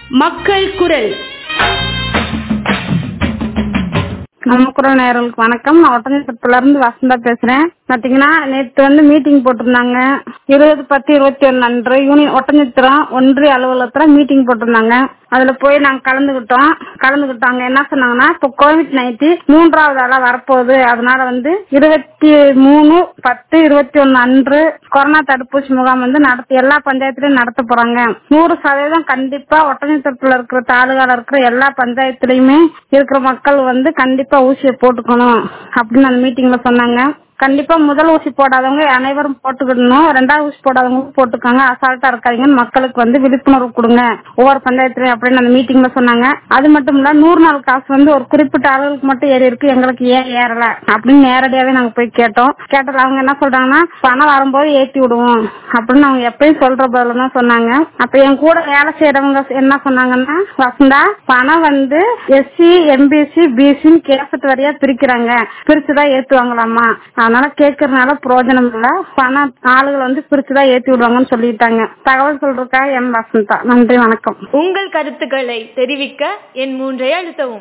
மக்கள் குரல் நமக்குறள் நேயர்களுக்கு வணக்கம் நான் ஒட்டஞ்சத்திரத்துல இருந்து வசந்தா பேசுறேன் பாத்தீங்கன்னா நேற்று வந்து மீட்டிங் போட்டிருந்தாங்க இருபது பத்து இருபத்தி ஒன்னு அன்று யூனியன் ஒட்டஞ்சத்திரம் ஒன்றிய அலுவலகத்துல மீட்டிங் போட்டிருந்தாங்க அதுல போய் நாங்க கலந்துகிட்டோம் கலந்துகிட்டாங்க என்ன சொன்னாங்கன்னா இப்போ கோவிட் நைன்டீன் மூன்றாவது அலை வரப்போகுது அதனால வந்து இருபத்தி மூணு பத்து இருபத்தி ஒன்னு அன்று கொரோனா தடுப்பூசி முகாம் வந்து நடத்தி எல்லா பஞ்சாயத்துலயும் நடத்த போறாங்க நூறு சதவீதம் கண்டிப்பா ஒட்டஞ்சத்திரத்துல இருக்கிற தாலுகால இருக்கிற எல்லா பஞ்சாயத்துலயுமே இருக்கிற மக்கள் வந்து கண்டிப்பா ஊசியை போட்டுக்கணும் அப்படின்னு அந்த மீட்டிங்ல சொன்னாங்க கண்டிப்பா முதல் ஊசி போடாதவங்க அனைவரும் போட்டுக்கிடணும் ரெண்டாவது ஊசி போடாதவங்க போட்டுக்காங்க அசால்ட்டா இருக்காதீங்கன்னு மக்களுக்கு வந்து விழிப்புணர்வு கொடுங்க ஒவ்வொரு பஞ்சாயத்துலயும் அப்படின்னு அந்த மீட்டிங்ல சொன்னாங்க அது மட்டும் இல்ல நூறு நாள் காசு வந்து ஒரு குறிப்பிட்ட அளவுக்கு மட்டும் ஏறி இருக்கு எங்களுக்கு ஏன் ஏறல அப்படின்னு நேரடியாவே நாங்க போய் கேட்டோம் கேட்டதுல அவங்க என்ன சொல்றாங்கன்னா பணம் வரும்போது ஏத்தி விடுவோம் அப்படின்னு அவங்க எப்பயும் சொல்ற பதில தான் சொன்னாங்க அப்ப என் கூட வேலை செய்யறவங்க என்ன சொன்னாங்கன்னா வசந்தா பணம் வந்து எஸ்சி எம்பிசி பிசின்னு கேசட் வரையா பிரிக்கிறாங்க பிரிச்சுதான் ஏத்துவாங்களாமா அதனால கேட்கறதுனால பிரயோஜனம் இல்ல பணம் ஆளுகளை வந்து பிரிச்சுதான் ஏத்தி விடுவாங்கன்னு சொல்லிட்டாங்க தகவல் சொல்றதுக்கா எம் வசந்தா நன்றி வணக்கம் உங்கள் கருத்துக்களை தெரிவிக்க என் மூன்றை அழுத்தவும்